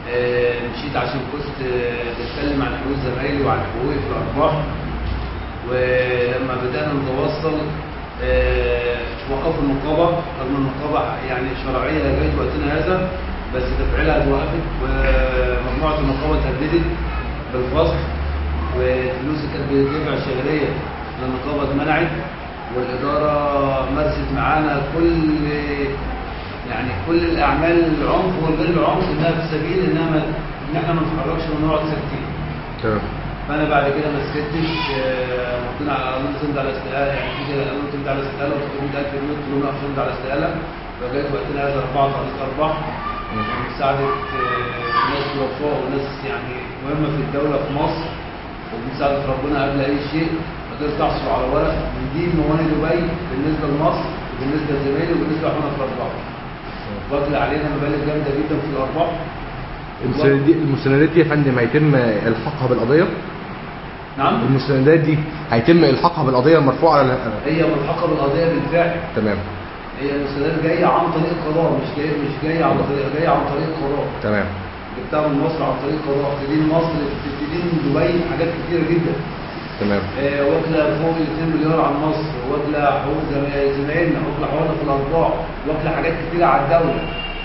آه، مشيت عشان كنت آه، بتكلم عن حقوق زمايلي وعن حقوقي في الارباح ولما بدانا نتواصل آه، وقفوا النقابه رغم النقابه يعني شرعيه لغايه وقتنا هذا بس تفعيلها اتوقفت ومجموعه النقابه تهددت بالفصل والفلوس اللي كانت بتدفع شهريه للنقابه اتمنعت والاداره مارست معانا كل يعني كل الاعمال العنف والغير العنف انها في سبيل انها ما- ان احنا ما نتحركش ونقعد ساكتين تمام فانا بعد كده ما سكتش آه، ممكن قالوا لي تمضي على استقاله يعني في كده قالوا لي تمضي على استقاله وتاخد 100000 جنيه قلت لهم لا مش همضي على استقاله فجيت وقتنا هذا رفعت قضيه ارباح بمساعده آه، ناس وفاء وناس يعني مهمه في الدوله في مصر وبمساعده ربنا قبل اي شيء قدرت احصل على ورق من دي موانئ دبي بالنسبه لمصر وبالنسبه لزمايلي وبالنسبه لحنا في الارباح واكل علينا مبالغ جامده جدا في الارباح المستندات دي المستندات دي يا فندم هيتم الحاقها بالقضيه نعم المستندات دي هيتم الحاقها بالقضيه المرفوعه على هي ملحقه بالقضيه بالفعل تمام هي المستندات جايه عن طريق قرار مش جايه مش جايه عن طريق جايه عن طريق قرار تمام جبتها من مصر عن طريق قرار تدين مصر تدين دبي حاجات كتيره جدا تمام آه، واكله فوق ال 2 مليار عن مصر واكله حقوق زم- زمايلنا واكله حقوقنا في الارباح واكله حاجات كتيره على الدوله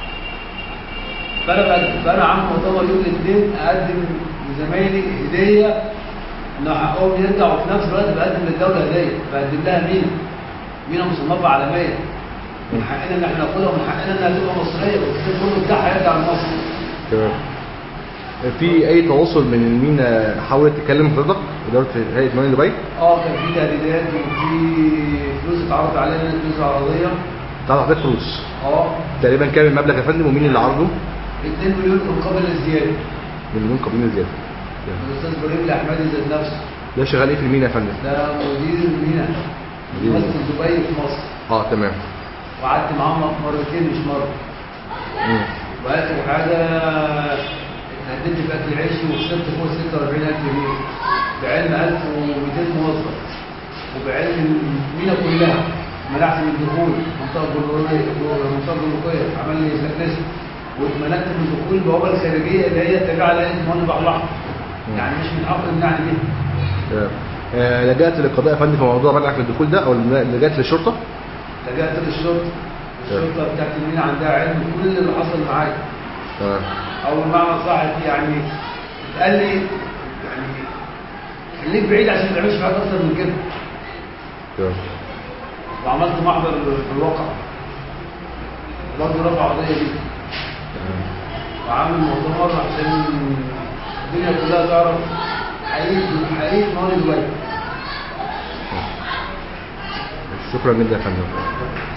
فانا بقدم فانا عامل مؤتمر يوم الاثنين اقدم لزمايلي هديه ان حقهم يرجع وفي نفس الوقت بقدم للدوله هديه بقدم لها مينا مينا مصنفه عالميه من حقنا ان احنا ناخدها ومن حقنا انها تبقى مصريه والكتاب كله بتاعها يرجع لمصر تمام في اي تواصل من المينا حاولت تكلم حضرتك اداره هيئه موانئ دبي اه كان في تهديدات وفي فلوس اتعرض علينا فلوس عرضيه طلع حضرتك فلوس اه تقريبا كام المبلغ يا فندم ومين اللي عرضه 2 مليون مقابل الزياده مليون قابلين زياده الاستاذ ابراهيم الاحمدي ذات نفسه ده شغال ايه في المينا يا فندم ده مدير المينا مدير. ممثل دبي في مصر اه تمام وقعدت معاه مرتين مش مره مم. واخر حاجه اتهددت في اكل عيشي وخسرت فوق 46000 جنيه بعلم 1200 موظف وبعلم المينا كلها منعت من الدخول منطقه جمهوريه منطقه جمهوريه عمل لي بلاك ليست واتمنعت من دخول البوابه الخارجيه اللي هي تابعه لهيئه المهندس البحر الاحمر يعني مش من حق يمنعني بيها تمام آه، لجأت للقضاء يا فندم في موضوع منعك من الدخول ده او لجأت للشرطه لجأت للشرطه الشرطه بتاعت المينا عندها علم كل اللي حصل معايا تمام او بمعنى صح يعني اتقال لي يعني خليك بعيد عشان ما تعملش حاجه اكتر من كده تمام وعملت محضر في الواقع برضه رفع قضيه دي تمام. وعامل مؤتمر عشان الدنيا كلها تعرف حقيقه حقيقه موانئ دبي شكرا جدا يا فندم